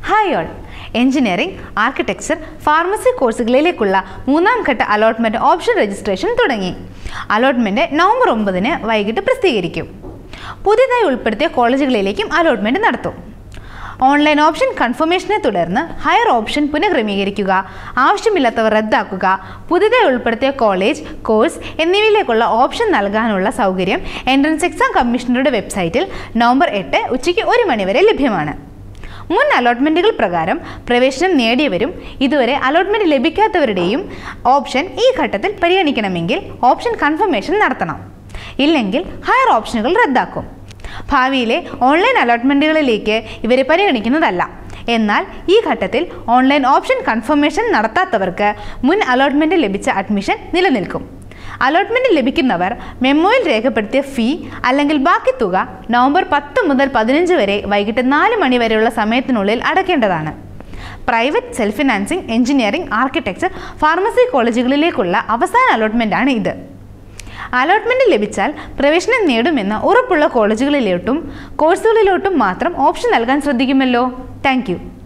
hi all engineering architecture pharmacy കോഴ്സുകളിലേക്കുള്ള മൂന്നാം ഘട്ട അലോട്ട്മെൻറ്റ് ഓപ്ഷൻ രജിസ്ട്രേഷൻ തുടങ്ങി അലോട്ട്മെൻറ്റ് നവംബർ ഒമ്പതിന് വൈകിട്ട് പ്രസിദ്ധീകരിക്കും പുതിയതായി ഉൾപ്പെടുത്തിയ കോളേജുകളിലേക്കും അലോട്ട്മെൻറ്റ് നടത്തും ഓൺലൈൻ ഓപ്ഷൻ കൺഫർമേഷനെ തുടർന്ന് ഹയർ ഓപ്ഷൻ പുനഃക്രമീകരിക്കുക ആവശ്യമില്ലാത്തവ റദ്ദാക്കുക പുതിയതായി ഉൾപ്പെടുത്തിയ കോളേജ് കോഴ്സ് എന്നിവയിലേക്കുള്ള ഓപ്ഷൻ നൽകാനുള്ള സൗകര്യം എൻട്രൻസ് എക്സാം കമ്മീഷണറുടെ വെബ്സൈറ്റിൽ നവംബർ എട്ട് ഉച്ചയ്ക്ക് ഒരു മണിവരെ ലഭ്യമാണ് മുൻ അലോട്ട്മെൻറ്റുകൾ പ്രകാരം പ്രവേശനം നേടിയവരും ഇതുവരെ അലോട്ട്മെൻറ്റ് ലഭിക്കാത്തവരുടെയും ഓപ്ഷൻ ഈ ഘട്ടത്തിൽ പരിഗണിക്കണമെങ്കിൽ ഓപ്ഷൻ കൺഫർമേഷൻ നടത്തണം ഇല്ലെങ്കിൽ ഹയർ ഓപ്ഷനുകൾ റദ്ദാക്കും ഭാവിയിലെ ഓൺലൈൻ അലോട്ട്മെൻറ്റുകളിലേക്ക് ഇവരെ പരിഗണിക്കുന്നതല്ല എന്നാൽ ഈ ഘട്ടത്തിൽ ഓൺലൈൻ ഓപ്ഷൻ കൺഫർമേഷൻ നടത്താത്തവർക്ക് മുൻ അലോട്ട്മെൻറ്റ് ലഭിച്ച അഡ്മിഷൻ നിലനിൽക്കും അലോട്ട്മെൻറ്റ് ലഭിക്കുന്നവർ മെമ്മോയിൽ രേഖപ്പെടുത്തിയ ഫീ അല്ലെങ്കിൽ ബാക്കി തുക നവംബർ പത്ത് മുതൽ പതിനഞ്ച് വരെ വൈകിട്ട് നാല് മണി വരെയുള്ള സമയത്തിനുള്ളിൽ അടയ്ക്കേണ്ടതാണ് private self financing engineering architecture pharmacy കോളേജുകളിലേക്കുള്ള അവസാന അലോട്ട്മെൻറ്റാണ് ഇത് അലോട്ട്മെൻറ്റ് ലഭിച്ചാൽ പ്രവേശനം നേടുമെന്ന ഉറപ്പുള്ള കോളേജുകളിലോട്ടും കോഴ്സുകളിലോട്ടും മാത്രം ഓപ്ഷൻ നൽകാൻ ശ്രദ്ധിക്കുമല്ലോ താങ്ക്